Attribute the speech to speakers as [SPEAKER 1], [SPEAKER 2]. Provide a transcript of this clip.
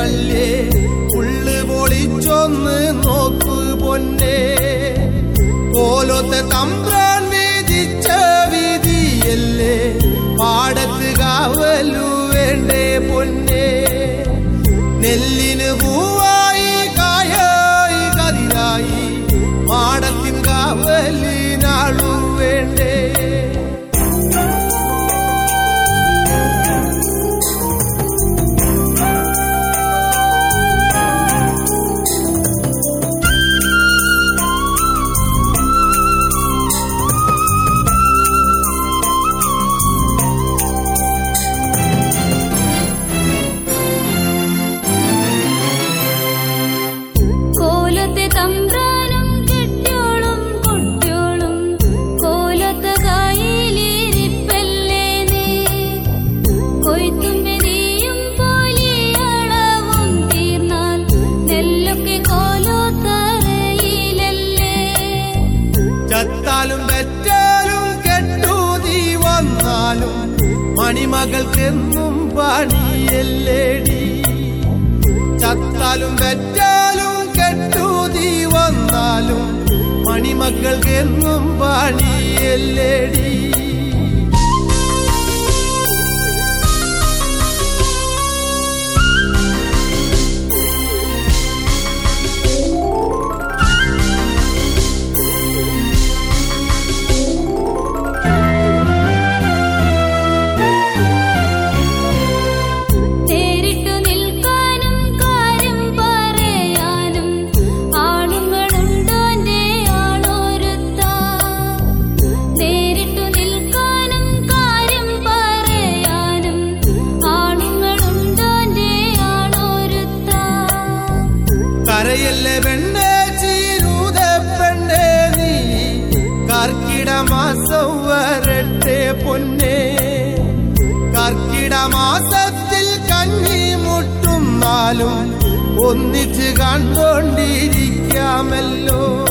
[SPEAKER 1] കല്ലേ ഉള്ളു പൊളിച്ചൊന്ന് നോക്കു പൊന്നെ കോലത്തെ തമ്പ്രാൻ വിധിച്ച വിധിയല്ലേ പാടത്ത് കാവലു വേണ്ടേ പൊന്നെ നെല്ലിന് പൂവായി കായായി കതിരായി മാടത്തിൻ കാവലിനാളു വേണ്ടേ
[SPEAKER 2] കോലത്തെ തമ്പ്രാനും കെട്ടിയോളും കുട്ടിയോളും കോലത്തെ കായിലിരിപ്പല്ലേ നീ കൊയ്ത്തും മെതിയും പോലിയളവും തീർന്നാൽ നെല്ലൊക്കെ കോലോത്തറയിലല്ലേ
[SPEAKER 1] ചത്താലും വെറ്റാലും കെട്ടൂതി വന്നാലും മണിമകൾക്കെന്നും പണിയല്ലേടി ചത്താലും വെറ്റാലും കെട്ടൂതി വന്നാലും മണിമക്കൾക്കെന്നും പണിയല്ലേടി
[SPEAKER 2] നേരിട്ടു നിൽക്കാനും കാര്യം പറയാനും ആളുകളുണ്ടോന്റെ ആളൊരുത്താ നേരിട്ടു നിൽക്കാനും കാര്യം പറയാനും ആളുകളുണ്ടോന്റെ ആളൊരുത്താ
[SPEAKER 1] കരയല്ലേ പെണ്ണേ ചീരൂത പെണ്ണേ നീ കർക്കിട മാസം വരട്ടെ പൊന്നേ കർക്കിട മാസത്തിൽ കഞ്ഞി മുട്ടുന്നാലും ഒന്നിച്ച് കണ്ടോണ്ടിരിക്കാമല്ലോ